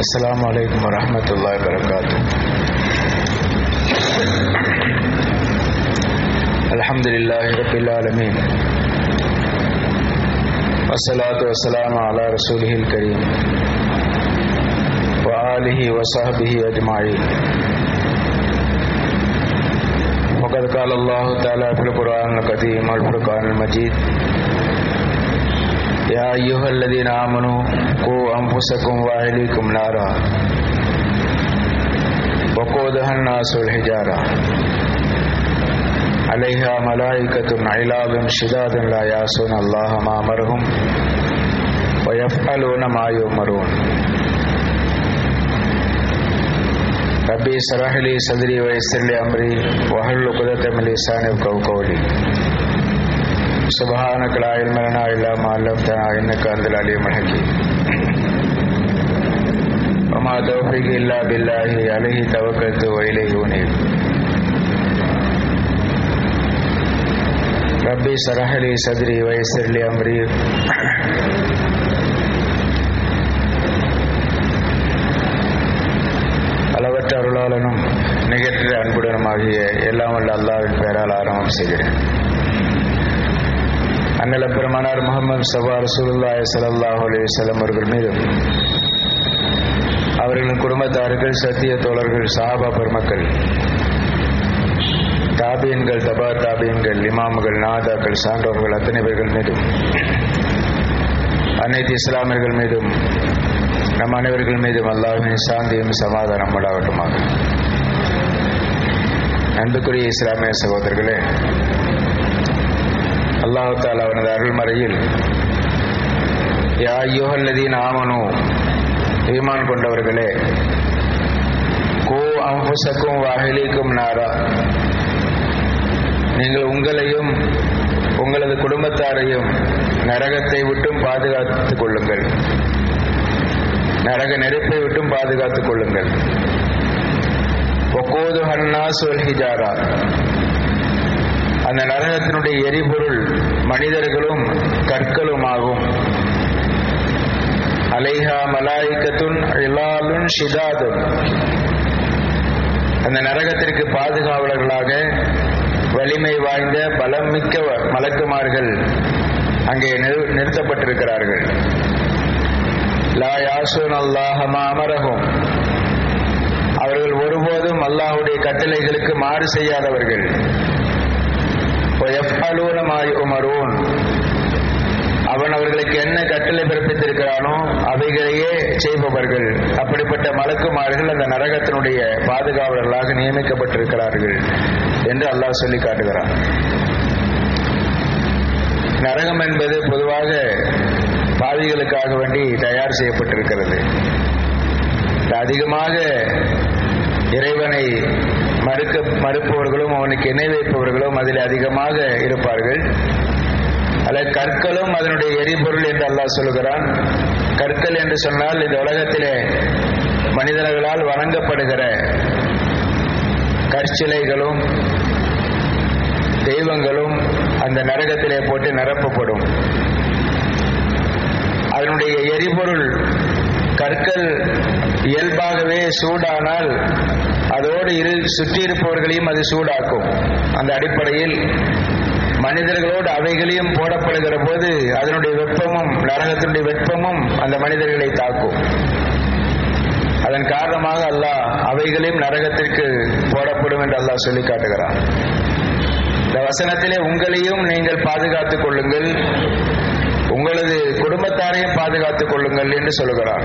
السلام عليكم ورحمة الله وبركاته الحمد لله رب العالمين والصلاة والسلام على رسوله الكريم وآله وصحبه أجمعين وقد قال الله تعالى في القرآن القديم والفرقان المجيد يا أيها الذين آمنوا قوا أنفسكم وأهليكم نارا وقودها الناس والحجارة عليها ملائكة علاظ شداد لا يعصون الله ما أمرهم ويفعلون ما يؤمرون ربي اشرح لي صدري ويسر لي أمري واحلل عقدة من لساني يفقهوا قولي سبحانك لا علم لنا إلا ما علمتنا إنك أنت العليم الحكيم وما توفيقي إلا بالله عليه توكلت وإليه أنيب ربي اشرح لي صدري ويسر لي أمري அளவற்ற அருளாளனும் நிகழ்த்த அன்புடனுமாகிய எல்லாம் வல்ல அல்லாவின் பெயரால் ஆரம்பம் செய்கிறேன் அண்ணல பெருமானார் முகமது சபா ரசூலுல்லாஹி ஸல்லல்லாஹு அலைஹி வஸல்லம் அவர்கள் மீதும் அவர்களின் குடும்பத்தார்கள் சத்திய தோழர்கள் சஹாபா பெருமக்கள் தாபியன்கள் தபா தாபியன்கள் இமாம்கள் நாதாக்கள் சான்றோர்கள் அத்தனை பேர்கள் மீதும் அனைத்து இஸ்லாமியர்கள் மீதும் நம் அனைவர்கள் மீதும் அல்லாஹின் சாந்தியும் சமாதானம் உண்டாகட்டுமாக அன்புக்குரிய இஸ்லாமிய சகோதரர்களே அல்லாஹு தாலா அவனது அருள்மறையில் யா யோகல்லதீன் ஆமனு ஈமான் கொண்டவர்களே கோ அம்புசக்கும் வாகிலிக்கும் நாரா நீங்கள் உங்களையும் உங்களது குடும்பத்தாரையும் நரகத்தை விட்டும் பாதுகாத்துக் கொள்ளுங்கள் நரக நெருப்பை விட்டும் பாதுகாத்துக் கொள்ளுங்கள் ஒக்கோது ஹன்னா சொல் ஹிஜாரா அந்த நரகத்தினுடைய எரிபொருள் மனிதர்களும் கற்களும் ஆகும் அலைஹா மலாய்கத்துன் இலாலுன் ஷிதாதுன் அந்த நரகத்திற்கு பாதுகாவலர்களாக வலிமை வாய்ந்த பலம் மிக்க மலக்குமார்கள் அங்கே நிறுத்தப்பட்டிருக்கிறார்கள் லா யாசூன் அல்லாஹ அமரகும் அவர்கள் ஒருபோதும் அல்லாஹுடைய கட்டளைகளுக்கு மாறு செய்யாதவர்கள் உமரூன் அவன் அவர்களுக்கு என்ன கட்டளை பிறப்பித்திருக்கிறானோ அவைகளையே செய்பவர்கள் அப்படிப்பட்ட மலக்குமார்கள் அந்த நரகத்தினுடைய பாதுகாவலர்களாக நியமிக்கப்பட்டிருக்கிறார்கள் என்று அல்லாஹ் சொல்லி காட்டுகிறான் நரகம் என்பது பொதுவாக பாவிகளுக்காக வேண்டி தயார் செய்யப்பட்டிருக்கிறது அதிகமாக இறைவனை மறுக்க மறுப்பவர்களும் அவனுக்கு இணை வைப்பவர்களும் அதில் அதிகமாக இருப்பார்கள் அல்ல கற்களும் அதனுடைய எரிபொருள் என்று அல்லாஹ் சொல்லுகிறான் கற்கள் என்று சொன்னால் இந்த உலகத்திலே மனிதர்களால் வணங்கப்படுகிற கற்சிலைகளும் தெய்வங்களும் அந்த நரகத்திலே போட்டு நிரப்பப்படும் அதனுடைய எரிபொருள் கற்கள் இயல்பாகவே சூடானால் அதோடு இரு சுற்றி இருப்பவர்களையும் அது சூடாக்கும் அந்த அடிப்படையில் மனிதர்களோடு அவைகளையும் போடப்படுகிற போது அதனுடைய வெப்பமும் நரகத்தினுடைய வெப்பமும் அந்த மனிதர்களை தாக்கும் அதன் காரணமாக அல்லாஹ் அவைகளையும் நரகத்திற்கு போடப்படும் என்று அல்லாஹ் சொல்லி காட்டுகிறான் இந்த வசனத்திலே உங்களையும் நீங்கள் பாதுகாத்துக் கொள்ளுங்கள் உங்களது குடும்பத்தாரையும் பாதுகாத்துக் கொள்ளுங்கள் என்று சொல்லுகிறான்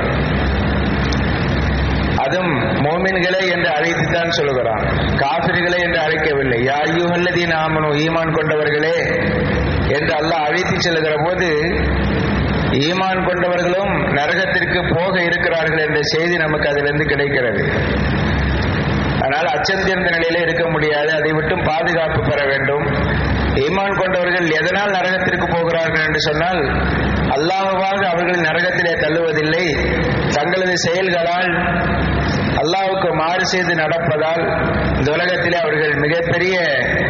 அதுவும் மோமின்களே என்று அழைத்துத்தான் சொல்லுகிறான் காபிர்களே என்று அழைக்கவில்லை யாயுகல்லதி நாமனு ஈமான் கொண்டவர்களே என்று அல்லாஹ் அழைத்து செல்லுகிற போது ஈமான் கொண்டவர்களும் நரகத்திற்கு போக இருக்கிறார்கள் என்ற செய்தி நமக்கு அதிலிருந்து கிடைக்கிறது அதனால் அச்சம் தீர்ந்த நிலையில இருக்க முடியாது அதை விட்டும் பாதுகாப்பு பெற வேண்டும் ஈமான் கொண்டவர்கள் எதனால் நரகத்திற்கு போகிறார்கள் என்று சொன்னால் அல்லாஹுவாக அவர்கள் நரகத்திலே தள்ளுவதில்லை தங்களது செயல்களால் அல்லாவுக்கு மாறு செய்து நடப்பதால் இந்த உலகத்திலே அவர்கள் மிகப்பெரிய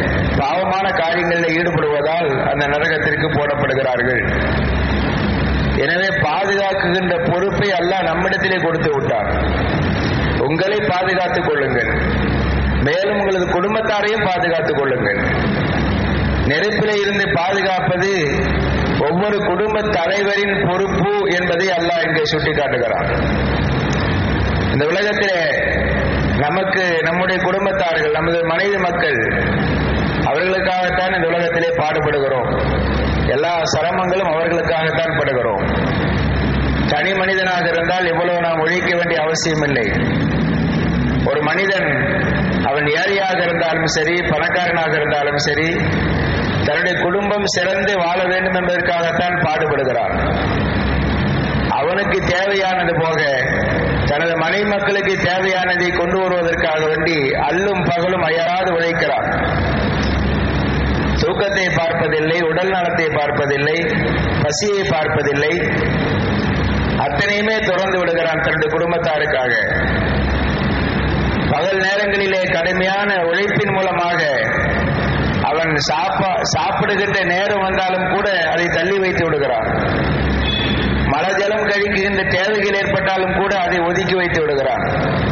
பாவமான காரியங்களில் ஈடுபடுவதால் அந்த நரகத்திற்கு போடப்படுகிறார்கள் எனவே பாதுகாக்குகின்ற பொறுப்பை அல்லாஹ் நம்மிடத்திலே கொடுத்து விட்டார் உங்களை பாதுகாத்துக் கொள்ளுங்கள் மேலும் உங்களது குடும்பத்தாரையும் பாதுகாத்துக் கொள்ளுங்கள் நெருப்பிலே இருந்து பாதுகாப்பது ஒவ்வொரு குடும்ப தலைவரின் பொறுப்பு என்பதை அல்லாஹ் இங்கே சுட்டிக்காட்டுகிறான் இந்த உலகத்திலே நமக்கு நம்முடைய குடும்பத்தார்கள் நமது மனைவி மக்கள் அவர்களுக்காகத்தான் இந்த உலகத்திலே பாடுபடுகிறோம் எல்லா சிரமங்களும் அவர்களுக்காகத்தான் படுகிறோம் தனி மனிதனாக இருந்தால் இவ்வளவு நாம் உழைக்க வேண்டிய அவசியம் இல்லை ஒரு மனிதன் அவன் ஏழையாக இருந்தாலும் சரி பணக்காரனாக இருந்தாலும் சரி தன்னுடைய குடும்பம் சிறந்து வாழ வேண்டும் என்பதற்காகத்தான் பாடுபடுகிறான் அவனுக்கு தேவையானது போக தனது மனைவி மக்களுக்கு தேவையானதை கொண்டு வருவதற்காக வேண்டி அல்லும் பகலும் அயராது உழைக்கிறான் தூக்கத்தை பார்ப்பதில்லை உடல் நலத்தை பார்ப்பதில்லை பசியை பார்ப்பதில்லை அத்தனையுமே தொடர்ந்து விடுகிறான் தன்னுடைய குடும்பத்தாருக்காக பகல் நேரங்களிலே கடுமையான உழைப்பின் மூலமாக அவன் சாப்பா சாப்பிடுகின்ற நேரம் வந்தாலும் கூட அதை தள்ளி வைத்து விடுகிறான் மழை ஜலம் கழிக்குகின்ற தேவைகள் ஏற்பட்டாலும் கூட அதை ஒதுக்கி வைத்து விடுகிறான்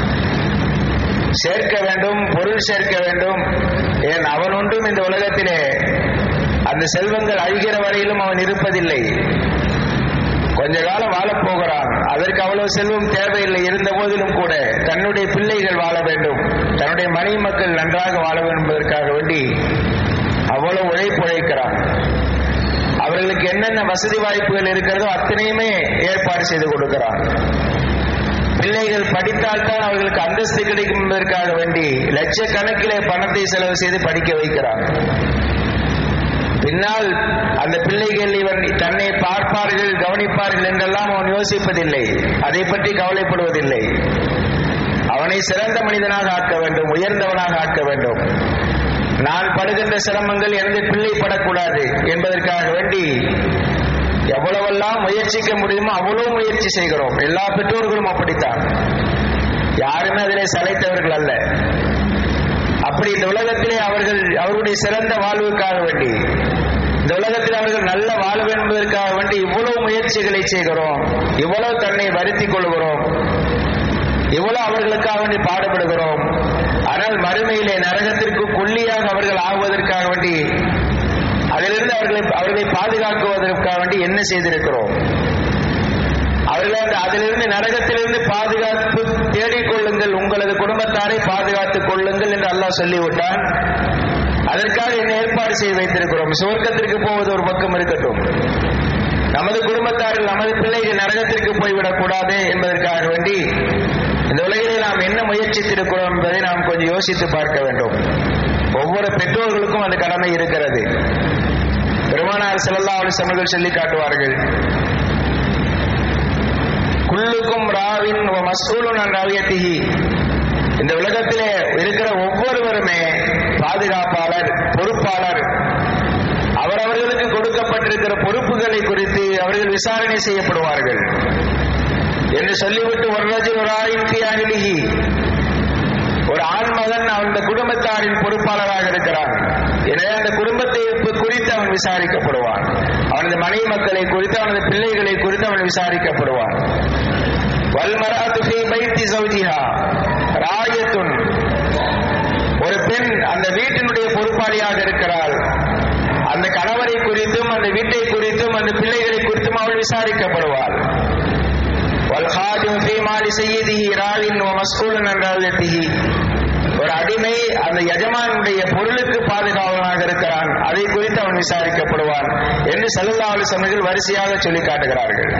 சேர்க்க வேண்டும் பொருள் சேர்க்க வேண்டும் ஏன் அவன் ஒன்றும் இந்த உலகத்திலே அந்த செல்வங்கள் அழிகிற வரையிலும் அவன் இருப்பதில்லை கொஞ்ச காலம் வாழப் போகிறான் அதற்கு அவ்வளவு செல்வம் தேவையில்லை இருந்த போதிலும் கூட தன்னுடைய பிள்ளைகள் வாழ வேண்டும் தன்னுடைய மனைவி மக்கள் நன்றாக வாழ வேண்டும் என்பதற்காக வேண்டி அவ்வளவு உழைப்பு உழைக்கிறான் அவர்களுக்கு என்னென்ன வசதி வாய்ப்புகள் இருக்கிறதோ அத்தனையுமே ஏற்பாடு செய்து கொடுக்கிறான் பிள்ளைகள் படித்தால்தான் அவர்களுக்கு அந்தஸ்து கிடைக்கும் என்பதற்காக வேண்டி லட்சக்கணக்கிலே பணத்தை செலவு செய்து படிக்க வைக்கிறான் பின்னால் அந்த பிள்ளைகள் இவன் தன்னை பார்ப்பார்கள் கவனிப்பார்கள் என்றெல்லாம் அவன் யோசிப்பதில்லை அதை பற்றி கவலைப்படுவதில்லை அவனை சிறந்த மனிதனாக ஆக்க வேண்டும் உயர்ந்தவனாக ஆக்க வேண்டும் நான் படுகின்ற சிரமங்கள் எனது பிள்ளை படக்கூடாது என்பதற்காக வேண்டி எவ்வளவெல்லாம் முயற்சிக்க முடியுமோ அவ்வளவு முயற்சி செய்கிறோம் எல்லா பெற்றோர்களும் அப்படித்தான் யாருமே அதிலே சளைத்தவர்கள் அல்ல அப்படி இந்த உலகத்திலே அவர்கள் அவருடைய சிறந்த வாழ்வுக்காக வேண்டி இந்த உலகத்தில் அவர்கள் நல்ல வாழ்வு என்பதற்காக வேண்டி இவ்வளவு முயற்சிகளை செய்கிறோம் இவ்வளவு தன்னை வருத்திக் கொள்கிறோம் இவ்வளவு அவர்களுக்காக வேண்டி பாடுபடுகிறோம் ஆனால் மறுமையிலே நரகத்திற்கு கொல்லியாக அவர்கள் ஆகுவதற்காக வேண்டி அதிலிருந்து அவர்களை அவர்களை பாதுகாக்குவதற்காக வேண்டி என்ன செய்திருக்கிறோம் அவர்களை அந்த அதிலிருந்து நரகத்திலிருந்து பாதுகாப்பு தேடிக்கொள்ளுங்கள் உங்களது குடும்பத்தாரை பாதுகாத்துக் கொள்ளுங்கள் என்று அல்லாஹ் சொல்லிவிட்டான் அதற்காக என்ன ஏற்பாடு செய்து வைத்திருக்கிறோம் சுவர்க்கத்திற்கு போவது ஒரு பக்கம் இருக்கட்டும் நமது குடும்பத்தாரில் நமது பிள்ளைகள் நரகத்திற்கு போய்விடக் கூடாது என்பதற்காக வேண்டி இந்த உலகிலே நாம் என்ன முயற்சித்திருக்கிறோம் என்பதை நாம் கொஞ்சம் யோசித்து பார்க்க வேண்டும் ஒவ்வொரு பெற்றோர்களுக்கும் அந்த கடமை இருக்கிறது பெருமானார் செல்லல்லா அலிசமர்கள் சொல்லி காட்டுவார்கள் குல்லுக்கும் ராவின் மசூலுன் ராவியத்திகி இந்த உலகத்திலே இருக்கிற ஒவ்வொருவருமே பாதுகாப்பாளர் பொறுப்பாளர் அவரவர்களுக்கு கொடுக்கப்பட்டிருக்கிற பொறுப்புகளை குறித்து அவர்கள் விசாரணை செய்யப்படுவார்கள் என்று சொல்லிவிட்டு ஒரு ரஜின் ஒரு ஆயிரத்தி ஒரு ஆண்மகன் அந்த குடும்பத்தாரின் பொறுப்பாளராக இருக்கிறான் எனவே அந்த குடும்பத்தை குறித்து அவன் விசாரிக்கப்படுவான் அவனது மனைவி மக்களை குறித்து அவனது பிள்ளைகளை குறித்து அவன் விசாரிக்கப்படுவான் வல்மராத்து ஃபீ பைத்தி சௌஜிஹா ராயத்துன் ஒரு பெண் அந்த வீட்டினுடைய பொறுப்பாளியாக இருக்கிறாள் அந்த கணவரை குறித்தும் அந்த வீட்டை குறித்தும் அந்த பிள்ளைகளை குறித்தும் அவள் விசாரிக்கப்படுவாள் வல்ஹாஜும் ஃபீ மாலி செய்யதிஹி ராவின் மஸ்கூலன் என்றாலத்திஹி ஒரு அடிமை அந்த எஜமானுடைய பொருளுக்கு பாதுகாவலனாக இருக்கிறான் அதை குறித்து அவன் விசாரிக்கப்படுவான் என்று சல்லா அலுவலர்கள் வரிசையாக சொல்லி காட்டுகிறார்கள்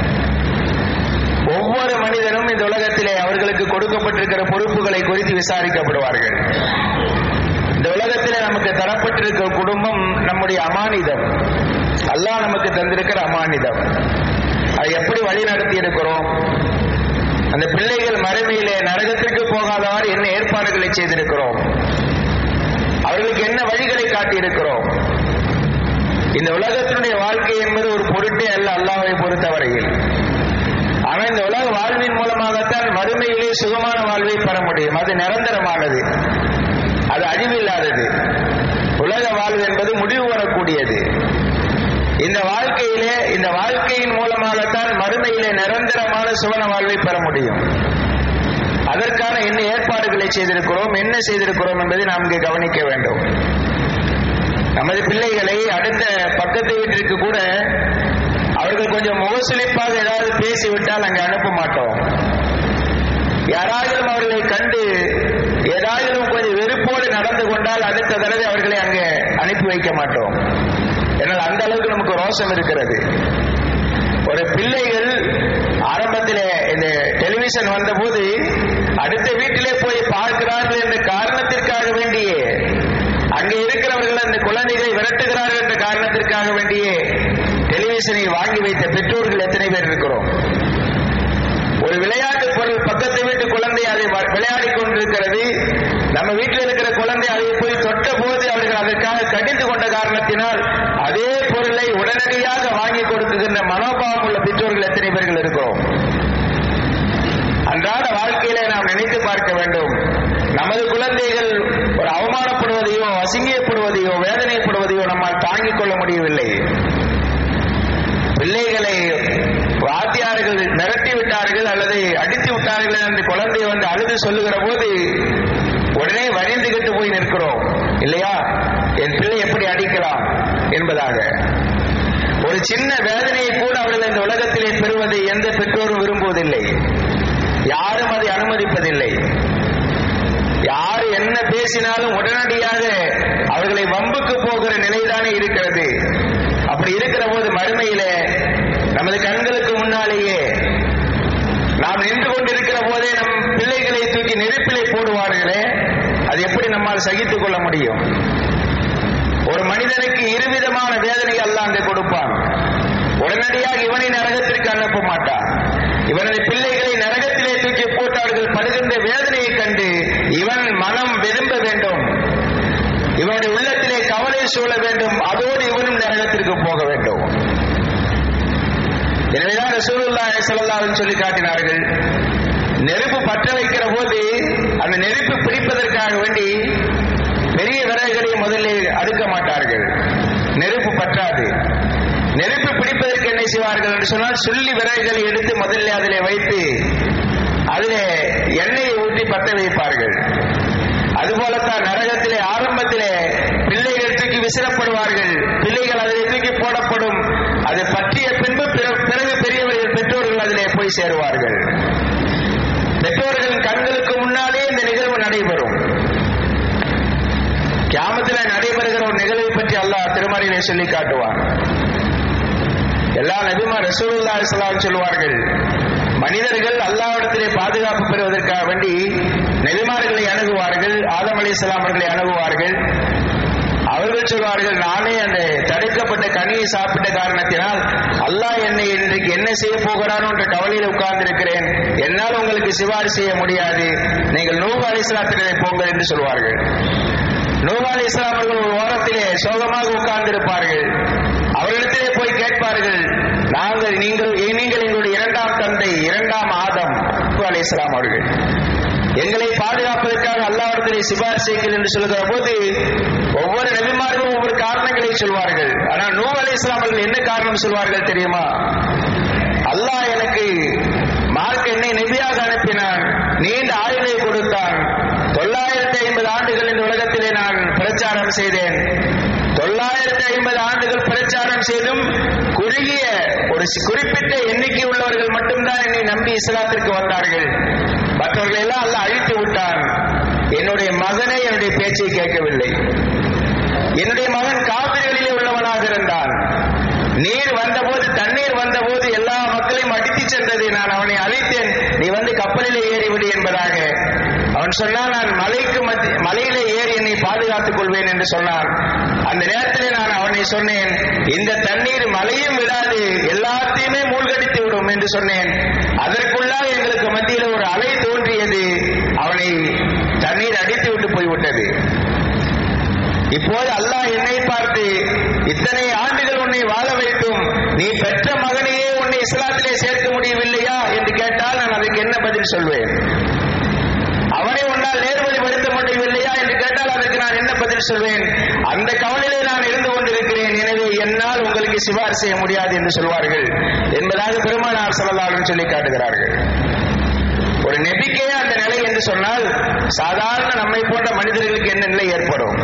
ஒவ்வொரு மனிதனும் இந்த உலகத்திலே அவர்களுக்கு கொடுக்கப்பட்டிருக்கிற பொறுப்புகளை குறித்து விசாரிக்கப்படுவார்கள் இந்த உலகத்திலே நமக்கு தரப்பட்டிருக்கிற குடும்பம் நம்முடைய அமானிதம் அல்லாஹ் நமக்கு தந்திருக்கிற அமானிதம் அதை எப்படி வழி நடத்தி இருக்கிறோம் அந்த பிள்ளைகள் மறுமையிலே நரகத்திற்கு போகாதவாறு என்ன ஏற்பாடுகளை செய்திருக்கிறோம் அவர்களுக்கு என்ன வழிகளை காட்டியிருக்கிறோம் இந்த உலகத்தினுடைய வாழ்க்கை என்பது ஒரு பொருட்டே அல்ல அல்லாவை பொறுத்தவரையில் ஆனால் இந்த உலக வாழ்வின் மூலமாகத்தான் மறுமையிலே சுகமான வாழ்வை பெற முடியும் அது நிரந்தரமானது அது அழிவில்லாதது உலக வாழ்வு என்பது முடிவு வரக்கூடியது இந்த வாழ்க்கையிலே இந்த வாழ்க்கையின் மூலமாகத்தான் மறுமையிலே நிரந்தரமான சுவன வாழ்வை பெற முடியும் அதற்கான என்ன ஏற்பாடுகளை செய்திருக்கிறோம் என்ன செய்திருக்கிறோம் என்பதை நாம் இங்கே கவனிக்க வேண்டும் நமது பிள்ளைகளை அடுத்த பக்கத்து வீட்டிற்கு கூட அவர்கள் கொஞ்சம் முகசுளிப்பாக ஏதாவது பேசிவிட்டால் அங்கே அனுப்ப மாட்டோம் யாராயிலும் அவர்களை கண்டு ஏதாயிலும் கொஞ்சம் வெறுப்போடு நடந்து கொண்டால் அடுத்த தடவை அவர்களை அங்கே அனுப்பி வைக்க மாட்டோம் என்னால் அந்த அளவுக்கு நமக்கு ரோஷம் இருக்கிறது ஒரு பிள்ளைகள் ஆரம்பத்திலே இந்த டெலிவிஷன் வந்தபோது அடுத்த வீட்டிலே போய் பார்க்கிறார்கள் என்ற காரணத்திற்காக வேண்டியே அங்கே இருக்கிறவர்கள் அந்த குழந்தைகளை விரட்டுகிறார்கள் என்ற காரணத்திற்காக வேண்டியே டெலிவிஷனை வாங்கி வைத்த பெற்றோர்கள் எத்தனை பேர் இருக்கிறோம் ஒரு விளையாட்டு பொருள் பக்கத்து வீட்டு குழந்தை அதை விளையாடி கொண்டிருக்கிறது நம்ம வீட்டில் இருக்கிற குழந்தை அதை போய் தொட்ட போது அவர்கள் அதற்காக கடிந்து கொண்ட காரணத்தினால் அதே பொருளை உடனடியாக வாங்கி கொடுக்குகின்ற மனோபாவம் உள்ள பெற்றோர்கள் எத்தனை பேர்கள் இருக்கிறோம் அன்றாட வாழ்க்கையில நாம் நினைத்து பார்க்க வேண்டும் நமது குழந்தைகள் ஒரு அவமானப்படுவதையோ அசிங்கப்படுவதையோ வேதனைப்படுவதையோ நம்மால் தாங்கிக் கொள்ள முடியவில்லை பிள்ளைகளை வாத்தியார்கள் மிரட்டி விட்டார்கள் அல்லது அடித்து விட்டார்கள் என்று குழந்தை வந்து அழுது சொல்லுகிற போது உடனே வரிந்துகிட்டு போய் நிற்கிறோம் இல்லையா என் பிள்ளை எப்படி அடிக்கலாம் என்பதாக ஒரு சின்ன வேதனையை கூட அவர்கள் இந்த உலகத்திலே பெறுவதை எந்த பெற்றோரும் விரும்புவதில்லை யாரும் அதை அனுமதிப்பதில்லை யார் என்ன பேசினாலும் உடனடியாக அவர்களை வம்புக்கு போகிற நிலைதானே இருக்கிறது அப்படி இருக்கிற போது மறுமையில நமது கண்களுக்கு முன்னாலேயே நாம் நின்று கொண்டிருக்கிற போதே நம் பிள்ளைகளை தூக்கி நெருப்பிலே போடுவார்களே அது எப்படி நம்மால் சகித்துக் கொள்ள முடியும் ஒரு மனிதனுக்கு இருவிதமான வேதனை அல்ல அங்கே கொடுப்பான் உடனடியாக இவனை நரகத்திற்கு அனுப்ப மாட்டான் இவனது பிள்ளைகளை நரகத்திலே தூக்கி போட்டு அவர்கள் படுகின்ற வேதனையை கண்டு இவன் மனம் விரும்ப வேண்டும் இவனுடைய உள்ளத்திலே கவலை சூழ வேண்டும் அதோடு இவனும் நரகத்திற்கு போக வேண்டும் எனவேதான் ரசூலுல்லா ஸல்லல்லாஹு சொல்லி காட்டினார்கள் நெருப்பு பற்ற வைக்கிற போது அந்த நெருப்பு பிடிப்பதற்காக வேண்டி பெரிய விறகுகளை முதல்ல அடுக்க மாட்டார்கள் நெருப்பு பற்றாது நெருப்பு பிடிப்பதற்கு என்ன செய்வார்கள் என்று சொன்னால் சுள்ளி விறகுகளை எடுத்து முதல்ல அதிலே வைத்து அதிலே எண்ணெயை ஊற்றி பற்ற வைப்பார்கள் அதுபோலத்தான் நரகத்திலே ஆரம்பத்திலே பிள்ளைகள் தூக்கி விசிறப்படுவார்கள் பிள்ளைகள் அதிலே தூக்கி போடப்படும் அது பற்றிய பின்பு பிறகு பெரியவர்கள் பெற்றோர்கள் அதிலே போய் சேருவார்கள் பெற்றோர்களின் கண்களுக்கு முன்னாலே இந்த நிகழ்வு நடைபெறும் கியாமத்தில் நடைபெறுகிற ஒரு நிகழ்வை பற்றி அல்லாஹ் திருமறையிலே சொல்லி காட்டுவான் எல்லா நபிமா ரசூலுல்லா இஸ்லாம் சொல்வார்கள் மனிதர்கள் அல்லாவிடத்திலே பாதுகாப்பு பெறுவதற்காக வேண்டி நெபிமார்களை அணுகுவார்கள் ஆதம் அலி அவர்களை அணுகுவார்கள் அவர்கள் சொல்வார்கள் நானே அந்த தடுக்கப்பட்ட கனியை சாப்பிட்ட காரணத்தினால் அல்லாஹ் என்னை இன்றைக்கு என்ன செய்ய போகிறானோ என்ற கவலையில் உட்கார்ந்திருக்கிறேன் என்னால் உங்களுக்கு சிபாரிசு செய்ய முடியாது நீங்கள் நூறு அலிஸ்லாத்திலே போங்கள் என்று சொல்வார்கள் நூறு அலி இஸ்லாமர்கள் ஒரு ஓரத்திலே சோகமாக உட்கார்ந்திருப்பார்கள் அவரிடத்திலே போய் கேட்பார்கள் நாங்கள் நீங்கள் நீங்கள் எங்களுடைய இரண்டாம் தந்தை இரண்டாம் ஆதம் அலி இஸ்லாம் அவர்கள் எங்களை பாதுகாப்பதற்காக அல்லாவிடத்திலே சிபாரிசு செய்யுங்கள் என்று சொல்கிற போது ஒவ்வொரு நபிமார்களும் ஒவ்வொரு காரணங்களை சொல்வார்கள் ஆனால் நூ அலி இஸ்லாமர்கள் என்ன காரணம் சொல்வார்கள் தெரியுமா அல்லாஹ் எனக்கு மார்க் என்னை நெபியாக அனுப்பினான் நீண்ட ஆயுளை கொடுத்தான் தொள்ளாயிரத்தி ஐம்பது ஆண்டுகள் இந்த உலகத்திலே நான் பிரச்சாரம் செய்தேன் தொள்ளாயிரத்தி ஐம்பது ஆண்டுகள் பிரச்சாரம் செய்தும் குறுகிய ஒரு குறிப்பிட்ட எண்ணிக்கை உள்ளவர்கள் மட்டும்தான் என்னை நம்பி இஸ்லாத்திற்கு வந்தார்கள் மற்றவர்கள் எல்லாம் அல்ல அழித்து விட்டான் என்னுடைய மகனே என்னுடைய பேச்சை கேட்கவில்லை என்னுடைய மகன் காவிரிகளிலே உள்ளவனாக இருந்தான் நீர் வந்தபோது தண்ணீர் வந்தபோது எல்லா மக்களையும் அடித்து சென்றது நான் அவனை அழித்தேன் நீ வந்து கப்பலிலே ஏறிவிடு என்பதாக அவன் சொன்னான் நான் மலைக்கு மத்தி மலையிலே ஏறி என்னை பாதுகாத்துக் கொள்வேன் என்று சொன்னான் அந்த நேரத்திலே நான் அவனை சொன்னேன் இந்த தண்ணீர் மலையும் விடாது எல்லாத்தையுமே மூழ்கடித்து விடும் என்று சொன்னேன் அதற்குள்ளாக எங்களுக்கு மத்தியில் ஒரு அலை தோன்றியது அவனை தண்ணீர் அடித்து விட்டு போய்விட்டது இப்போது அல்லாஹ் என்னை பார்த்து இத்தனை ஆண்டுகள் உன்னை வாழ வைத்தும் நீ பெற்ற மகனையே உன்னை இஸ்லாத்திலே சேர்க்க முடியவில்லையா என்று கேட்டால் நான் அதுக்கு என்ன பதில் சொல்வேன் அவனை உன்னால் நேர்வழிப்படுத்த முடியவில்லையா என்று கேட்டால் அதற்கு நான் என்ன பதில் சொல்வேன் அந்த கவலையிலே நான் இருந்து கொண்டிருக்கிறேன் எனவே என்னால் உங்களுக்கு சிபாரிசு செய்ய முடியாது என்று சொல்வார்கள் என்பதாக பெருமானார் சொல்லலாலும் சொல்லி காட்டுகிறார்கள் ஒரு நெபிக்கே அந்த நிலை என்று சொன்னால் சாதாரண நம்மை போன்ற மனிதர்களுக்கு என்ன நிலை ஏற்படும்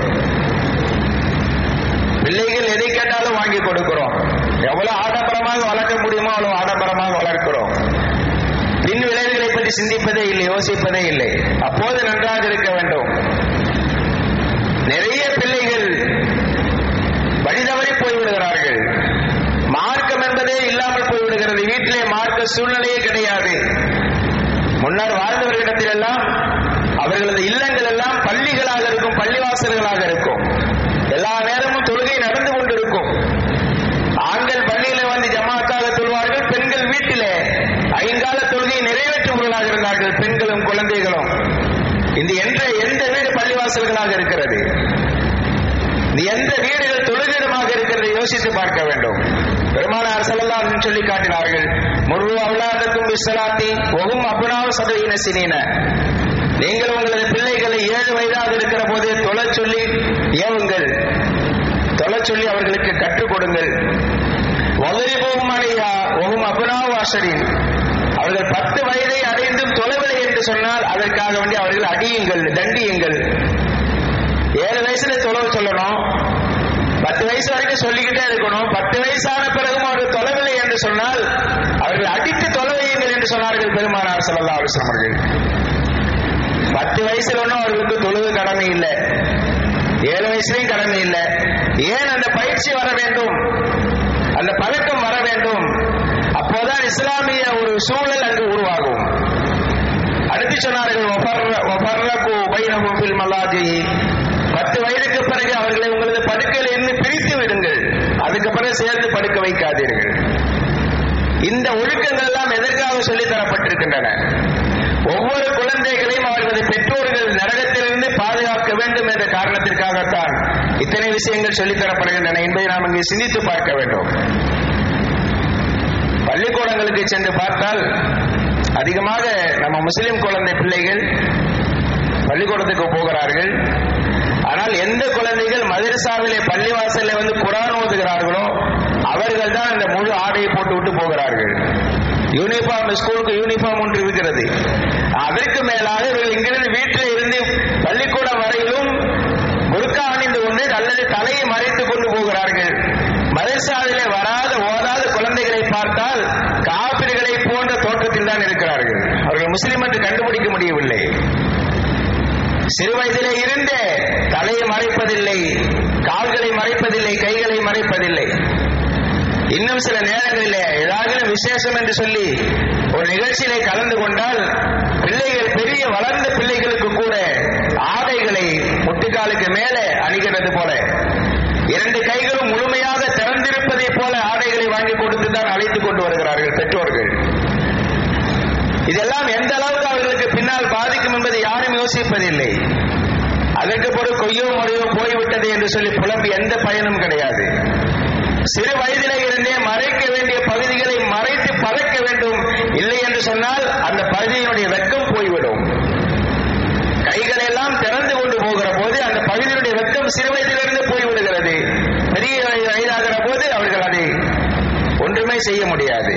பிள்ளைகள் எதை கேட்டாலும் வாங்கி கொடுக்கிறோம் எவ்வளவு ஆடம்பரமாக வளர்க்க முடியுமோ அவ்வளவு ஆடம்பரமாக வளர்க்கிறோம் பின் விளைவுகளை பற்றி சிந்திப்பதே இல்லை யோசிப்பதே இல்லை அப்போது நன்றாக இருக்க வேண்டும் நிறைய பிள்ளைகள் வழிதவறி போய்விடுகிறார்கள் மார்க்கம் என்பதே இல்லாமல் போய்விடுகிறது வீட்டிலே மார்க்க சூழ்நிலையே கிடையாது முன்னர் வாழ்ந்தவர்களிடத்தில் எல்லாம் அவர்களது இல்லங்கள் எல்லாம் பள்ளிகளாக இருக்கும் பள்ளிவாசல்களாக இருக்கும் எல்லா நேரமும் தொழுகை நடந்து கொண்டிருக்கும் ஆண்கள் பள்ளியில வந்து ஜமாத்தாக தொழுவார்கள் பெண்கள் வீட்டிலே ஐங்கால தொழுகை நிறைவேற்றுபவர்களாக இருந்தார்கள் பெண்களும் குழந்தைகளும் இந்த என்ற எந்த வீடு பள்ளிவாசல்களாக இருக்கிறது இந்த எந்த வீடுகள் தொழுகிடமாக இருக்கிறது யோசித்து பார்க்க வேண்டும் பெருமானார் செல்லலாம் சொல்லி காட்டினார்கள் முரு அவுலாதக்கும் விசலாத்தி ஒகும் அபுனாவ சதவீன சினீன நீங்கள் உங்களது பிள்ளைகளை ஏழு வயதாக இருக்கிற போதே தொலை சொல்லி ஏவுங்கள் தொலை சொல்லி அவர்களுக்கு கற்றுக் கொடுங்கள் வகுரி போகும் அடையா ஒகும் அபுனாவ ஆசரின் அவர்கள் பத்து வயதை அடைந்தும் தொலைவில்லை என்று சொன்னால் அதற்காக வேண்டி அவர்கள் அடியுங்கள் தண்டியுங்கள் ஏழு வயசுல தொலைவு சொல்லணும் பத்து வயசு வரைக்கும் சொல்லிக்கிட்டே இருக்கணும் பத்து வயசான பிறகும் அவர்கள் தொலைவில்லை என்று சொன்னால் அவர்கள் அடித்து தொலைவையுங்கள் என்று சொன்னார்கள் பெருமானார் சல்லா அலுவலம் அவர்கள் பத்து வயசுல ஒன்றும் அவர்களுக்கு தொழுவு கடமை இல்லை ஏழு வயசுலயும் கடமை இல்லை ஏன் அந்த பயிற்சி வர வேண்டும் அந்த பழக்கம் வர வேண்டும் அப்போதான் இஸ்லாமிய ஒரு சூழல் அங்கு உருவாகும் அடுத்து சொன்னார்கள் பத்து வயதுக்கு பிறகு அவர்களை உங்களது படுக்கையில் இருந்து பிரித்து விடுங்கள் அதுக்கு பிறகு சேர்ந்து படுக்க வைக்காதீர்கள் இந்த ஒழுக்கங்கள் எல்லாம் எதற்காக சொல்லித் தரப்பட்டிருக்கின்றன ஒவ்வொரு குழந்தைகளையும் அவர்களது பெற்றோர்கள் நரகத்திலிருந்து பாதுகாக்க வேண்டும் என்ற காரணத்திற்காகத்தான் இத்தனை விஷயங்கள் சொல்லித் தரப்படுகின்றன என்பதை நாம் இங்கே சிந்தித்து பார்க்க வேண்டும் பள்ளிக்கூடங்களுக்கு சென்று பார்த்தால் அதிகமாக நம்ம முஸ்லிம் குழந்தை பிள்ளைகள் பள்ளிக்கூடத்துக்கு போகிறார்கள் ஆனால் எந்த குழந்தைகள் மதரசாவிலே பள்ளிவாசலில் வந்து குரான் ஓதுகிறார்களோ அவர்கள் தான் இந்த முழு ஆடையை போட்டு விட்டு போகிறார்கள் யூனிஃபார்ம் ஸ்கூலுக்கு யூனிஃபார்ம் ஒன்று இருக்கிறது அதற்கு மேலாக இவர்கள் இங்கிருந்து வீட்டில் இருந்து பள்ளிக்கூடம் வரையிலும் குர்கா அணிந்து கொண்டு அல்லது தலையை மறைத்துக் கொண்டு போகிறார்கள் மதரசாவிலே வராத ஓதாத குழந்தைகளை பார்த்தால் காபிர்களை போன்ற தோற்றத்தில் தான் இருக்கிறார்கள் அவர்கள் முஸ்லிம் என்று கண்டுபிடிக்க முடியவில்லை சிறு வயதிலே இருந்தே தலையை மறைப்பதில்லை கால்களை மறைப்பதில்லை கைகளை மறைப்பதில்லை இன்னும் சில நேரங்களிலே ஏதாவது விசேஷம் என்று சொல்லி ஒரு நிகழ்ச்சியிலே கலந்து கொண்டால் பிள்ளைகள் பெரிய வளர்ந்த பிள்ளைகளுக்கு கூட ஆடைகளை முட்டுக்காலுக்கு மேலே அணிகிறது போல இரண்டு கைகளும் முழுமையாக திறந்திருப்பதை போல ஆடைகளை வாங்கி கொடுத்து தான் அழைத்துக் கொண்டு வருகிறார்கள் பெற்றோர்கள் இதெல்லாம் எந்த அளவுக்கு அவர்களுக்கு பின்னால் பாதிக்கும் என்பதை யாரும் யோசிப்பதில்லை அதற்கு பிறகு கொய்யோ முறையோ போய்விட்டது என்று சொல்லி புலம்பி எந்த பயனும் கிடையாது சிறு வயதிலே இருந்தே மறைக்க வேண்டிய பகுதிகளை மறைத்து பறக்க வேண்டும் இல்லை என்று சொன்னால் அந்த பகுதியினுடைய வெக்கம் போய்விடும் கைகள் எல்லாம் திறந்து கொண்டு போகிற போது அந்த பகுதியினுடைய வெக்கம் சிறு வயதிலிருந்து போய்விடுகிறது பெரிய வயதாகிற போது அவர்கள் அதை ஒன்றுமே செய்ய முடியாது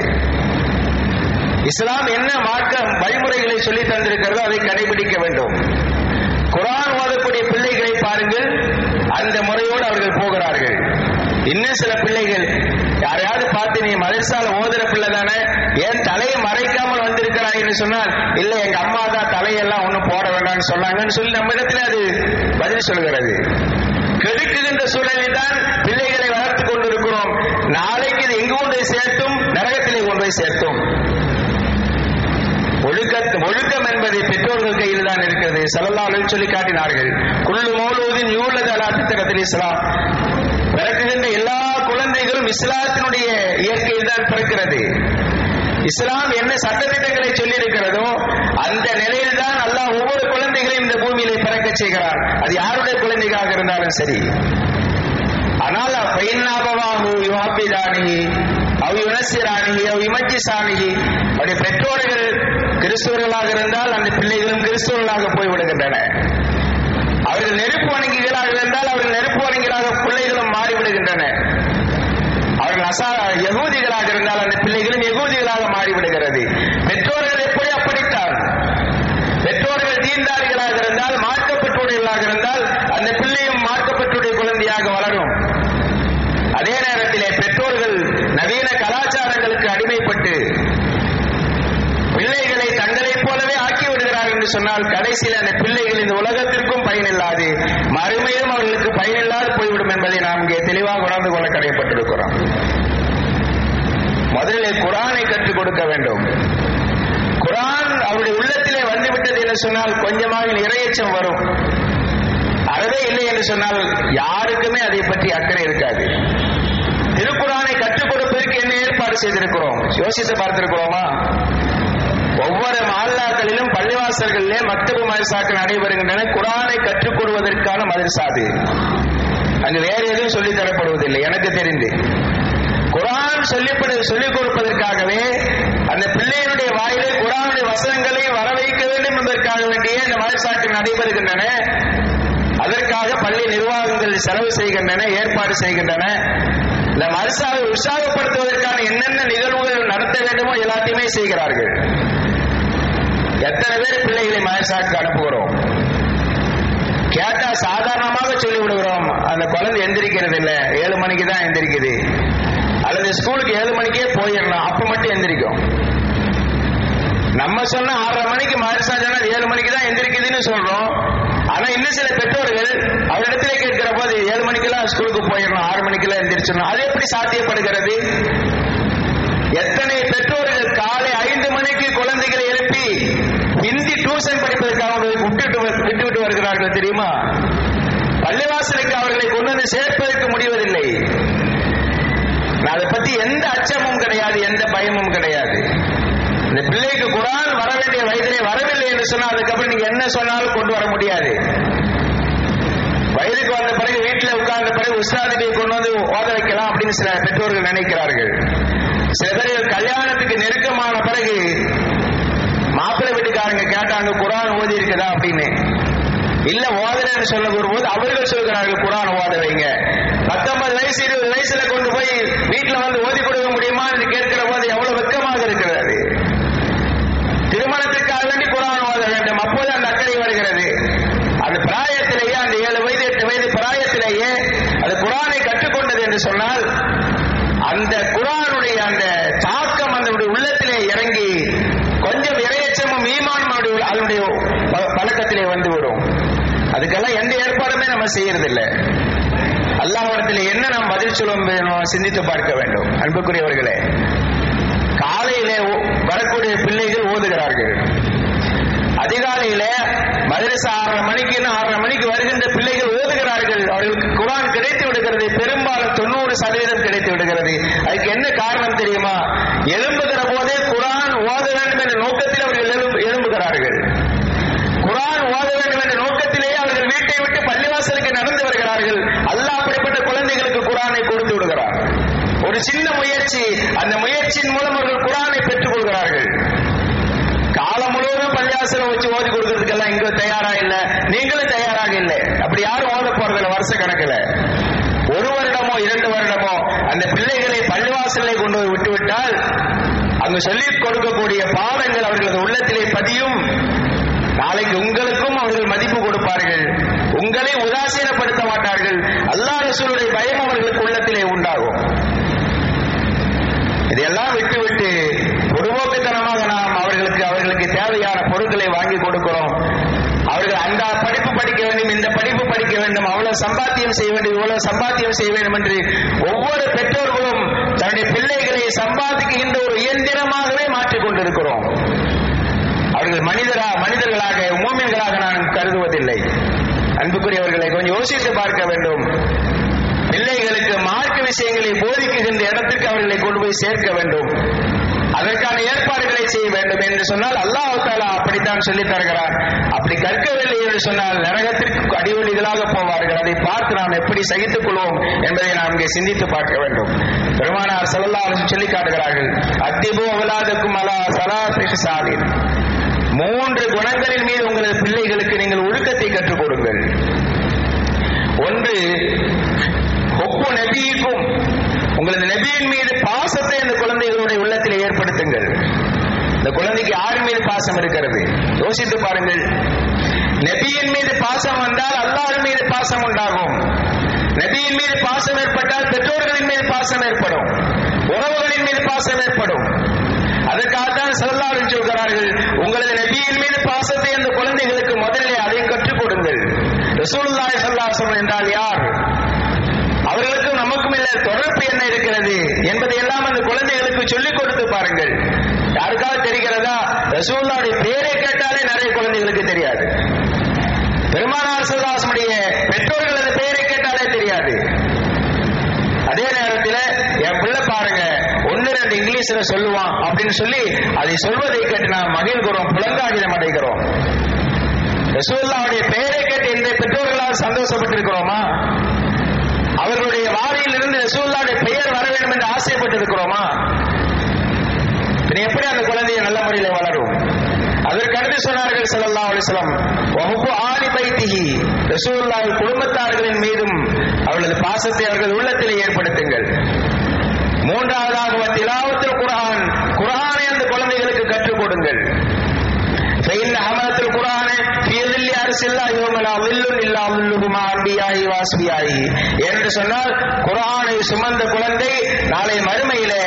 இஸ்லாம் என்ன மார்க்க வழிமுறைகளை சொல்லி தந்திருக்கிறதோ அதை கடைபிடிக்க வேண்டும் குரான் ஓதக்கூடிய பிள்ளைகளை பாருங்கள் அந்த முறையோடு அவர்கள் போகிறார்கள் இன்னும் சில பிள்ளைகள் யாரையாவது பார்த்து நீ மதரசால ஓதுற பிள்ளை தானே ஏன் தலையை மறைக்காமல் வந்திருக்கிறாய் என்று சொன்னால் இல்ல எங்க அம்மா தான் தலையெல்லாம் ஒண்ணும் போட வேண்டாம்னு சொன்னாங்கன்னு சொல்லி நம்ம இடத்துல அது பதில் சொல்கிறது கெடுக்குகின்ற சூழலில் தான் பிள்ளைகளை வளர்த்துக் கொண்டிருக்கிறோம் நாளைக்கு இது எங்கு கொண்டு போய் சேர்த்தும் நரகத்திலே கொண்டு போய் சேர்த்தும் ஒழுக்க ஒழுக்கம் என்பது பெற்றோர்கள் கையில் தான் இருக்கிறது சல்லல்லாஹு சொல்லி காட்டினார்கள் குள்ளு மௌலூதின் யூலது அலா திட்டத்தில் இஸ்லாம் பிறக்குகின்ற எல்லா குழந்தைகளும் இஸ்லாத்தினுடைய இயற்கையில் தான் பிறக்கிறது இஸ்லாம் என்ன சட்டத்திட்டங்களை சொல்லி இருக்கிறதோ அந்த நிலையில் தான் அல்லாஹ் ஒவ்வொரு குழந்தைகளையும் இந்த பூமியிலே பிறக்க செய்கிறார் அது யாருடைய குழந்தைகளாக இருந்தாலும் சரி ஆனால் பையனாபவாகு யுவாபிதானிகி அவ் யுனசிராணிகி அவ் இமஜிசானிகி அவருடைய பெற்றோர்கள் கிறிஸ்துவர்களாக இருந்தால் அந்த பிள்ளைகளும் கிறிஸ்துவர்களாக போய்விடுகின்றன அவர்கள் நெருப்பு வணங்கிகளாக இருந்தால் அவர்கள் நெருப்பு வணங்கிகளாக பிள்ளைகளும் மாறிவிடுகின்றன நசா யகூதிகளாக இருந்தால் அந்த பிள்ளைகளும் யகூதிகளாக மாறிவிடுகிறது பெற்றோர்கள் எப்படி அப்படித்தான் பெற்றோர்கள் தீண்டாளிகளாக இருந்தால் மார்க்கப்பட்டுடையவர்களாக இருந்தால் அந்த பிள்ளையும் மார்க்கப்பட்டுடைய குழந்தையாக வளரும் அதே நேரத்திலே பெற்றோர்கள் நவீன கலாச்சாரங்களுக்கு அடிமைப்பட்டு பிள்ளைகளை தங்களைப் போலவே ஆக்கி விடுகிறார் என்று சொன்னால் கடைசியில் அந்த பிள்ளைகள் இந்த உலகத்திற்கும் பயனில்லாது மறுமையும் அவர்களுக்கு பயனில்லாது போய்விடும் என்பதை நாம் இங்கே தெளிவாக உணர்ந்து கொள்ள கடைப்பட்டிருக்கிறோம் முதலில் குரானை கற்றுக் கொடுக்க வேண்டும் குரான் அவருடைய உள்ளத்திலே வந்துவிட்டது என்று சொன்னால் கொஞ்சமாக இரையச்சம் வரும் அறவே இல்லை என்று சொன்னால் யாருக்குமே அதை பற்றி அக்கறை இருக்காது திருக்குறானை கற்றுக் கொடுப்பதற்கு என்ன ஏற்பாடு செய்திருக்கிறோம் யோசித்து பார்த்திருக்கிறோமா ஒவ்வொரு மாநிலங்களிலும் பள்ளிவாசல்களிலே மக்தபு மதரசாக்கள் நடைபெறுகின்றன குரானை கற்றுக் கொடுவதற்கான மதரசா அது அங்கு வேற எதுவும் சொல்லித் தரப்படுவதில்லை எனக்கு தெரிந்து குரான் சொல்லிப்படு சொல்லிக் கொடுப்பதற்காகவே அந்த பிள்ளைகளுடைய வாயிலே குரானுடைய வசனங்களை வர வைக்க வேண்டும் என்பதற்காக வேண்டிய இந்த மதரசாக்கள் நடைபெறுகின்றன அதற்காக பள்ளி நிர்வாகங்கள் செலவு செய்கின்றன ஏற்பாடு செய்கின்றன இந்த மதரசாவை உற்சாகப்படுத்துவதற்கான என்னென்ன நிகழ்வுகள் நடத்த வேண்டுமோ எல்லாத்தையுமே செய்கிறார்கள் எத்தனை பேர் பிள்ளைகளை மதரசாக்கு அனுப்புகிறோம் கேட்டா சாதாரணமாக சொல்லி விடுகிறோம் அந்த குழந்தை எந்திரிக்கிறது இல்ல ஏழு மணிக்கு தான் எந்திரிக்குது அல்லது ஸ்கூலுக்கு ஏழு மணிக்கே போயிடலாம் அப்ப மட்டும் எந்திரிக்கும் நம்ம சொன்ன ஆறரை மணிக்கு மதரசா சொன்னா ஏழு மணிக்கு தான் எந்திரிக்குதுன்னு சொல்றோம் ஆனா இன்னும் சில பெற்றோர்கள் அவரிடத்திலே கேட்கிற போது ஏழு மணிக்கெல்லாம் ஸ்கூலுக்கு போயிடணும் ஆறு மணிக்கெல்லாம் எந்திரிச்சிடணும் அது எப்படி சாத்தியப்படுகிறது எத்தனை பெற்றோர்கள் காலை ஐந்து மணிக்கு குழந்தைகளை எழுப்பி ஹிந்தி டியூஷன் படிப்பதற்காக விட்டுட்டு விட்டு விட்டு வருகிறார்கள் தெரியுமா பள்ளிவாசலுக்கு அவர்களை கொண்டு வந்து சேர்ப்பதற்கு முடிவதில்லை அதை பத்தி எந்த அச்சமும் கிடையாது எந்த பயமும் கிடையாது இந்த பிள்ளைக்கு குரான் வர வேண்டிய வயதிலே வரவில்லை என்று சொன்னால் அதுக்கப்புறம் நீங்க என்ன சொன்னாலும் கொண்டு வர முடியாது வயதுக்கு வந்த பிறகு வீட்டில் உட்கார்ந்த பிறகு உஸ்தாதியை கொண்டு வந்து ஓத வைக்கலாம் அப்படின்னு சில பெற்றோர்கள் நினைக்கிறார்கள் சில பேர்கள் கல்யாணத்துக்கு நெருக்கமான பிறகு மாப்பிள்ளை வீட்டுக்காரங்க கேட்டாங்க குரான் ஓதி இருக்குதா அப்படின்னு இல்ல ஓதலன்னு சொல்ல வரும்போது அவர்கள் சொல்கிறார்கள் குரான் ஓத வைங்க பத்தொன்பது வயசு இருபது வயசுல கொண்டு போய் வீட்டுல வந்து ஓதி கொடுக்க முடியுமா என்று கேட்கிற போது எவ்வளவு வெக்கமாக இருக்கிறது திருமணத்திற்காக வேண்டி குரான் ஓத வேண்டும் அப்போது அந்த அக்கறை வருகிறது அந்த பிராயத்திலேயே அந்த ஏழு வயது எட்டு வயது பிராயத்திலேயே அது குரானை கற்றுக்கொண்டது என்று சொன்னால் அந்த குரானுடைய அந்த தாக்கம் அதனுடைய உள்ளத்திலே இறங்கி கொஞ்சம் இரையச்சமும் ஈமானும் அதனுடைய பழக்கத்திலே வந்துவிடும் அதுக்கெல்லாம் எந்த ஏற்பாடுமே நம்ம செய்யறதில்லை அல்லாஹிடத்தில் என்ன நாம் பதில் சொல்ல வேணும் சிந்தித்து பார்க்க வேண்டும் அன்புக்குரியவர்களே காலையிலே வரக்கூடிய பிள்ளைகள் ஓதுகிறார்கள் அதிகாலையில மதரசா ஆறரை மணிக்கு ஆறரை மணிக்கு வருகின்ற பிள்ளைகள் ஓதுகிறார்கள் அவர்களுக்கு குரான் கிடைத்து விடுகிறது பெரும்பாலும் தொண்ணூறு சதவீதம் கிடைத்து விடுகிறது அதுக்கு என்ன காரணம் தெரியுமா எழும்புகிற போதே குரான் ஓத வேண்டும் என்ற நோக்கத்தில் அவர்கள் எழும்புகிறார்கள் குரான் ஓத வேண்டும் என்ற நோக்கத்திலேயே அவர்கள் வீட்டை விட்டு பள்ளிவாசலுக்கு நடந்து வருகிறார்கள் அல்லாஹ் அப்படிப்பட்ட குழந்தைகளுக்கு குரானை கொடுத்து விடுகிறார் ஒரு சின்ன முயற்சி அந்த முயற்சியின் மூலம் அவர்கள் குரானை பெற்றுக் கொள்கிறார்கள் காலம் முழுவதும் பள்ளிவாசலை வச்சு ஓதி கொடுக்கறதுக்கெல்லாம் இங்க தயாரா இல்ல நீங்களும் தயாராக இல்லை அப்படி யாரும் ஓத போறதில்ல வருஷ கணக்குல ஒரு வருடமோ இரண்டு வருடமோ அந்த பிள்ளைகளை பள்ளிவாசலை கொண்டு போய் விட்டுவிட்டால் அங்கு சொல்லிக் கொடுக்கக்கூடிய பாடங்கள் அவர்களது உள்ளத்திலே பதியும் நாளைக்கு உங்களுக்கும் அவர்கள் மதிப்பு கொடுப்பார்கள் உங்களை உதாசீனப்படுத்த மாட்டார்கள் அல்லா ரசூலுடைய பயம் அவர்களுக்கு உள்ளத்திலே உண்டாகும் இதையெல்லாம் விட்டுவிட்டு பொதுவோக்குத்தனமாக நாம் அவர்களுக்கு அவர்களுக்கு தேவையான பொருட்களை வாங்கி கொடுக்கிறோம் அவர்கள் அந்த படிப்பு படிக்க வேண்டும் இந்த படிப்பு படிக்க வேண்டும் அவ்வளவு சம்பாத்தியம் செய்ய வேண்டும் இவ்வளவு சம்பாத்தியம் செய்ய வேண்டும் என்று ஒவ்வொரு பெற்றோர்களும் தன்னுடைய பிள்ளைகளை சம்பாதிக்கின்ற ஒரு இயந்திரமாகவே மாற்றிக் கொண்டிருக்கிறோம் அவர்கள் மனிதரா மனிதர்களாக மூமின்களாக நான் கருதுவதில்லை அன்புக்குரியவர்களை கொஞ்சம் யோசித்து பார்க்க வேண்டும் பிள்ளைகளுக்கு மார்க்க விஷயங்களை போதிக்குகின்ற இடத்திற்கு அவர்களை கொண்டு போய் சேர்க்க வேண்டும் அதற்கான ஏற்பாடுகளை செய்ய வேண்டும் என்று சொன்னால் அல்லாஹ் தாலா அப்படித்தான் சொல்லித் தருகிறார் அப்படி கற்கவில்லை என்று சொன்னால் நரகத்திற்கு அடிவொலிகளாக போவார்கள் அதை பார்த்து நாம் எப்படி சகித்துக் கொள்வோம் என்பதை நாம் இங்கே சிந்தித்து பார்க்க வேண்டும் பெருமானார் செல்லல்லா சொல்லி காட்டுகிறார்கள் அத்திபோ அவலாதுக்கும் அலா சலா சாலின் மூன்று குணங்களின் மீது உங்களது பிள்ளைகளுக்கு நீங்கள் ஒழுக்கத்தை கற்றுக் கொடுங்கள் ஒன்று ஒப்பு நபிக்கும் உங்களது நபியின் மீது பாசத்தை அந்த குழந்தைகளுடைய உள்ளத்தில் ஏற்படுத்துங்கள் இந்த குழந்தைக்கு யார் மீது பாசம் இருக்கிறது யோசித்து பாருங்கள் நபியின் மீது பாசம் வந்தால் அல்லாஹ் மீது பாசம் உண்டாகும் நபியின் மீது பாசம் ஏற்பட்டால் பெற்றோர்களின் மீது பாசம் ஏற்படும் உறவுகளின் மீது பாசம் ஏற்படும் அதற்காகத்தான் செல்லாலும் சொல்கிறார்கள் உங்களது நபியின் மீது பாசத்தை அந்த குழந்தைகளுக்கு முதலிலே அதை கற்றுக் கொடுங்கள் ரசூலுல்லாஹி ஸல்லல்லாஹு என்றால் யார் அவர்களுக்கும் நமக்கும் இல்ல தொடர்பு என்ன இருக்கிறது என்பதை எல்லாம் அந்த குழந்தைகளுக்கு சொல்லிக் கொடுத்து பாருங்கள் யாருக்காவது தெரிகிறதா ரசூல்லாவுடைய பேரை கேட்டாலே நிறைய குழந்தைகளுக்கு தெரியாது பெருமானார் சிவதாசனுடைய பெற்றோர்களது பெயரை கேட்டாலே தெரியாது அதே நேரத்தில் என் பிள்ளை பாருங்க ஒன்னு ரெண்டு இங்கிலீஷ்ல சொல்லுவான் அப்படின்னு சொல்லி அதை சொல்வதை கேட்டு நாம் மகிழ்கிறோம் புலங்காகிதம் அடைகிறோம் ரசூல்லாவுடைய பெயரை கேட்டு இந்த பெற்றோர்களால் சந்தோஷப்பட்டிருக்கிறோமா அவர்களுடைய வாரியிலிருந்து ரசூல்லாவுடைய பெயர் வர வேண்டும் என்று ஆசைப்பட்டிருக்கிறோமா எப்படி அந்த குழந்தைய நல்ல முறையில் வளரும் அதற்கு அடுத்து சொன்னார்கள் ஸல்லல்லாஹு அலைஹி வஸல்லம் வஹுபு ஆலி பைத்திஹி ரசூலுல்லாஹி குடும்பத்தார்களின் மீதும் அவர்களது பாசத்தை அவர்கள் உள்ளத்தில் ஏற்படுத்துங்கள் மூன்றாவதாக திலாவத்தில் குர்ஆன் குர்ஆனை அந்த குழந்தைகளுக்கு கற்றுக் கொடுங்கள் ஃபைன் ஹமலத்துல் குர்ஆன ஃபீ ظில்லி அர்சில்லாஹி வ மலா ظில்லுன் இல்லா ظில்லுஹு மா அன்பியாஹி வ அஸ்பியாஹி என்று சொன்னால் குர்ஆனை சுமந்த குழந்தை நாளை மறுமையிலே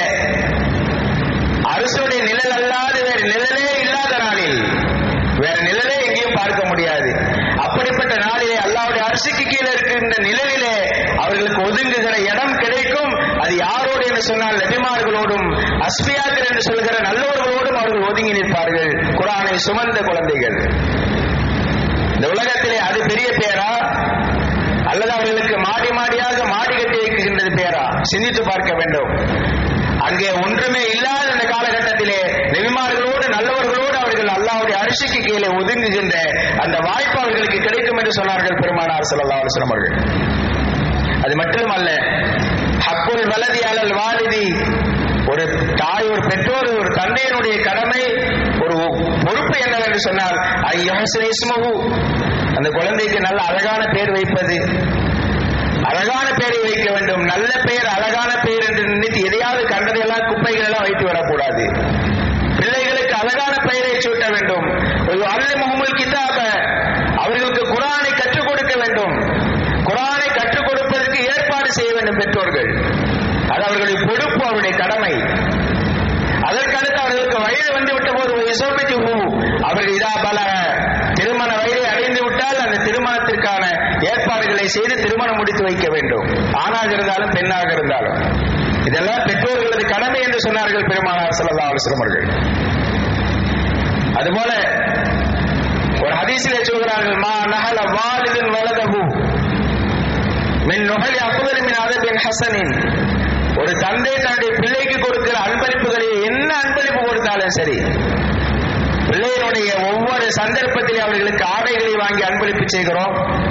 அரசுடைய நிழல் அல்லாது வேறு நிழலே இல்லாத நாளில் வேற நிழலே எங்கேயும் பார்க்க முடியாது அப்படிப்பட்ட நாளிலே அல்லாவுடைய அரசுக்கு கீழே இருக்கின்ற நிழலிலே அவர்களுக்கு ஒதுங்குகிற இடம் கிடைக்கும் அது யாரோடு என்று சொன்னால் நபிமார்களோடும் அஸ்பியாக்கள் என்று சொல்கிற நல்லவர்களோடும் அவர்கள் ஒதுங்கி நிற்பார்கள் குரானை சுமந்த குழந்தைகள் இந்த உலகத்திலே அது பெரிய பேரா அல்லது அவர்களுக்கு மாடி மாடியாக மாடி கட்டி வைக்கின்றது பேரா சிந்தித்து பார்க்க வேண்டும் அங்கே ஒன்றுமே இல்லாத இந்த காலகட்டத்திலே நெவிமார்களோடு நல்லவர்களோடு அவர்கள் அல்லாவுடைய அரிசிக்கு கீழே ஒதுங்குகின்ற அந்த வாய்ப்பு அவர்களுக்கு கிடைக்கும் என்று சொன்னார்கள் பெருமானார் ஸல்லல்லாஹு அலைஹி வஸல்லம் அவர்கள் அது மட்டுமல்ல ஹக்குல் வலதி அலல் வாலிதி ஒரு தாய் ஒரு பெற்றோர் ஒரு தந்தையினுடைய கடமை ஒரு பொறுப்பு என்னவென்று சொன்னால் ஐயஹசன் இஸ்மஹு அந்த குழந்தைக்கு நல்ல அழகான பேர் வைப்பது அழகான பெயரை வைக்க வேண்டும் நல்ல பெயர் அழகான பெயர் என்று நினைத்து எதையாவது கண்டதையெல்லாம் குப்பைகள் எல்லாம் வைத்து வரக்கூடாது பிள்ளைகளுக்கு அழகான பெயரை சூட்ட வேண்டும் ஒரு அல்ல முகமல் கிதாப அவர்களுக்கு குரானை கற்றுக் கொடுக்க வேண்டும் குரானை கற்றுக் கொடுப்பதற்கு ஏற்பாடு செய்ய வேண்டும் பெற்றோர்கள் அது அவர்களுடைய பொறுப்பு அவருடைய கடமை அதற்கடுத்து அவர்களுக்கு வயது வந்து விட்ட போது இசோபித்து அவர்கள் இதா பல திருமண வயதை அடைந்து விட்டால் அந்த திருமணத்திற்கான ஏற்பாடுகளை செய்து திருமணம் முடித்து வைக்க வேண்டும் ஆணாக இருந்தாலும் பெண்ணாக இருந்தாலும் இதெல்லாம் பெற்றோர்களது கடமை என்று சொன்னார்கள் பெருமானார் ஸல்லல்லாஹு அலைஹி வஸல்லம் அவர்கள் அதுபோல ஒரு ஹதீஸிலே சொல்கிறார்கள் மா நஹல வாலிதின் வலதஹு மின் நுஹலி அஃதலி மின் அதபின் ஹசனின் ஒரு தந்தை தன்னுடைய பிள்ளைக்கு கொடுக்கிற அன்பளிப்புகளை என்ன அன்பளிப்பு கொடுத்தாலும் சரி பிள்ளையினுடைய ஒவ்வொரு சந்தர்ப்பத்திலே அவர்களுக்கு ஆடைகளை வாங்கி அன்பளிப்பு செய்கிறோம்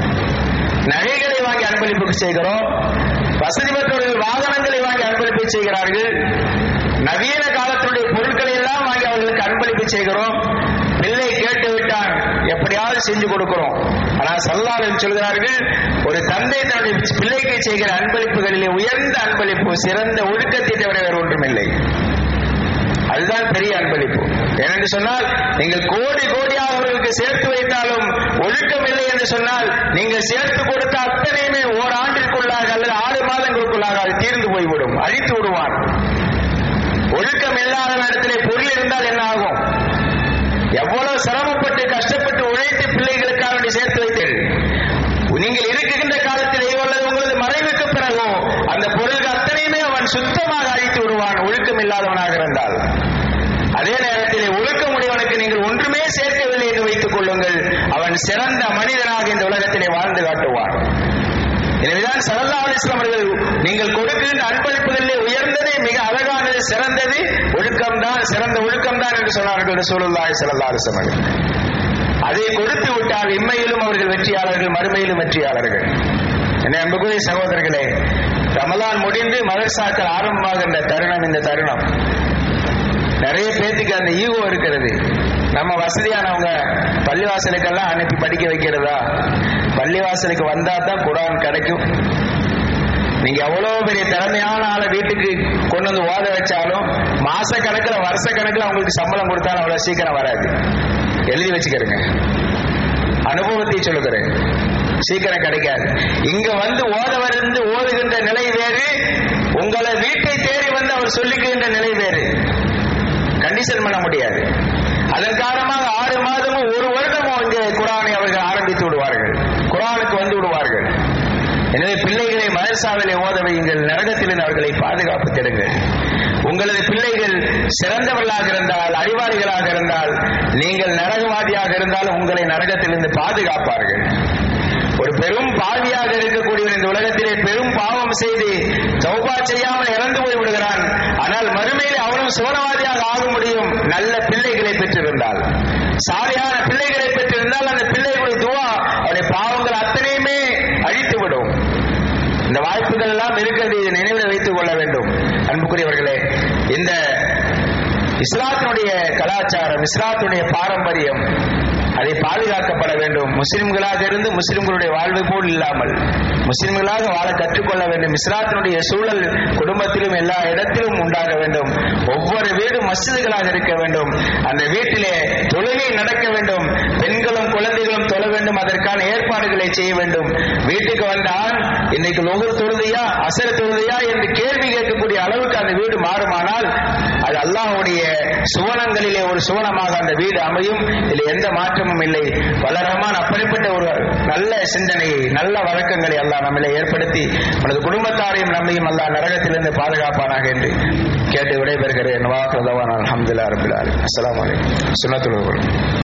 நகைகளை வாங்கி அன்பளிப்பு செய்கிறோம் வசதி பெற்றவர்கள் வாகனங்களை வாங்கி அன்பளிப்பு செய்கிறார்கள் நவீன காலத்துடைய பொருட்களை எல்லாம் வாங்கி அவர்களுக்கு அன்பளிப்பு செய்கிறோம் பிள்ளை கேட்டு விட்டான் எப்படியாவது செஞ்சு கொடுக்கிறோம் ஆனால் சல்லாளன் சொல்கிறார்கள் ஒரு தந்தை தன்னுடைய பிள்ளைக்கு செய்கிற அன்பளிப்புகளிலே உயர்ந்த அன்பளிப்பு சிறந்த ஒழுக்கத்தை தவிர வேறு ஒன்றுமில்லை அதுதான் பெரிய அன்பளிப்பு ஏனென்று சொன்னால் நீங்கள் கோடி கோடியாக அவர்களுக்கு சேர்த்து வைத்தாலும் ஒழுக்கம் இல்லை என்று சொன்னால் நீங்கள் சேர்த்து கொடுத்த அத்தனையுமே ஓராண்டிற்குள்ளாக அல்லது ஆறு மாதங்களுக்குள்ளாக அது தீர்ந்து போய்விடும் அழித்து விடுவான் ஒழுக்கம் இல்லாத இடத்திலே பொருள் இருந்தால் என்ன ஆகும் எவ்வளவு சிரமப்பட்டு கஷ்டப்பட்டு உழைத்து பிள்ளைகளுக்காக வேண்டி சேர்த்து வைத்தீர்கள் நீங்கள் இருக்குகின்ற காலத்தில் அல்லது உங்களது மறைவுக்கு பிறகோ அந்த பொருள்கள் அத்தனையுமே அவன் சுத்தமாக அழித்து விடுவான் ஒழுக்கம் இல்லாதவனாக இருந்தால் அதே நேரத்தில் ஒழுக்கம் உடையவனுக்கு நீங்கள் ஒன்றுமே சேர்க்கவில்லை என்று வைத்துக் கொள்ளுங்கள் அவன் சிறந்த மனிதனாக இந்த உலகத்திலே வாழ்ந்து காட்டுவான் எனவேதான் சல்லா அலிஸ்லாம் அவர்கள் நீங்கள் கொடுக்கின்ற அன்பளிப்புகளிலே உயர்ந்தது மிக அழகானது சிறந்தது ஒழுக்கம்தான் சிறந்த ஒழுக்கம்தான் என்று சொன்னார்கள் ரசூலுல்லாஹி ஸல்லல்லாஹு அலைஹி வஸல்லம் அதை கொடுத்து விட்டால் இம்மையிலும் அவர்கள் வெற்றியாளர்கள் மறுமையிலும் வெற்றியாளர்கள் என்ன அன்புக்குரிய சகோதரர்களே ரமலான் முடிந்து மதர்சாக்கள் ஆரம்பமாகின்ற தருணம் இந்த தருணம் நிறைய பேத்துக்கு அந்த ஈகோ இருக்கிறது நம்ம வசதியானவங்க பள்ளிவாசலுக்கெல்லாம் அனுப்பி படிக்க வைக்கிறதா பள்ளிவாசலுக்கு வந்தா தான் குரான் கிடைக்கும் நீங்க எவ்வளவு பெரிய திறமையான ஆளை வீட்டுக்கு கொண்டு வந்து ஓத வச்சாலும் மாச கணக்குல வருஷ கணக்குல உங்களுக்கு சம்பளம் கொடுத்தாலும் அவ்வளவு சீக்கிரம் வராது எழுதி வச்சுக்கிறேங்க அனுபவத்தை சொல்லுகிறேன் சீக்கிரம் கிடைக்காது இங்க வந்து ஓத வந்து ஓதுகின்ற நிலை வேறு உங்களை வீட்டை தேடி வந்து அவர் சொல்லிக்கின்ற நிலை வேறு கண்டிஷன் பண்ண முடியாது அதன் காரணமாக ஆறு மாதமும் ஒரு வருடமும் இங்கே குரானை அவர்கள் ஆரம்பித்து விடுவார்கள் குரானுக்கு வந்து விடுவார்கள் எனவே பிள்ளைகளை மதரசாவிலே ஓத வையுங்கள் நரகத்திலிருந்து அவர்களை பாதுகாப்பு தருங்கள் உங்களது பிள்ளைகள் சிறந்தவர்களாக இருந்தால் அறிவாளிகளாக இருந்தால் நீங்கள் நரகவாதியாக இருந்தால் உங்களை நரகத்திலிருந்து பாதுகாப்பார்கள் ஒரு பெரும் பாவியாக இருக்கக்கூடியவர் இந்த உலகத்திலே பெரும் பாவம் செய்து சௌபா செய்யாமல் இறந்து போய் விடுகிறான் ஆனால் மறுமையில் அவனும் சுவனவாதியாக ஆக முடியும் நல்ல பிள்ளைகளை பெற்றிருந்தால் சாலையான பிள்ளைகளை பெற்றிருந்தால் அந்த பிள்ளைகளுடைய துவா அவருடைய பாவங்கள் அத்தனையுமே அழித்து விடும் இந்த வாய்ப்புகள் எல்லாம் இருக்கிறது இதை நினைவில் வைத்துக் கொள்ள வேண்டும் அன்புக்குரியவர்களே இந்த இஸ்லாத்தினுடைய கலாச்சாரம் இஸ்லாத்தினுடைய பாரம்பரியம் அதை பாதுகாக்கப்பட வேண்டும் முஸ்லிம்களாக இருந்து முஸ்லிம்களுடைய வாழ்வை போல் இல்லாமல் முஸ்லிம்களாக வாழ கற்றுக்கொள்ள வேண்டும் இஸ்லாத்தினுடைய சூழல் குடும்பத்திலும் எல்லா இடத்திலும் உண்டாக வேண்டும் ஒவ்வொரு வீடும் மசிதுகளாக இருக்க வேண்டும் அந்த வீட்டிலே தொழுகை நடக்க வேண்டும் பெண்களும் குழந்தைகளும் தொழ வேண்டும் அதற்கான ஏற்பாடுகளை செய்ய வேண்டும் வீட்டுக்கு வந்தால் இன்னைக்கு லொகர் தொழுதையா அசர் தொழுதையா என்று கேள்வி கேட்கக்கூடிய அளவுக்கு அந்த வீடு மாறுமானால் அது அல்லாஹுடைய சுவனங்களிலே ஒரு சுவனமாக அந்த வீடு அமையும் இதில் எந்த மாற்றமும் இல்லை வளரமான் அப்படிப்பட்ட ஒரு நல்ல சிந்தனையை நல்ல வழக்கங்களை அல்லாஹ் நம்மளை ஏற்படுத்தி நமது குடும்பத்தாரையும் நம்மையும் அல்லாஹ் நரகத்திலிருந்து பாதுகாப்பானாக என்று கேட்டு விடைபெறுகிறேன் வாக்குறதவான் அலமதுல்லா ரபில் அஸ்லாம் வலைக்கம் சுனத்துல்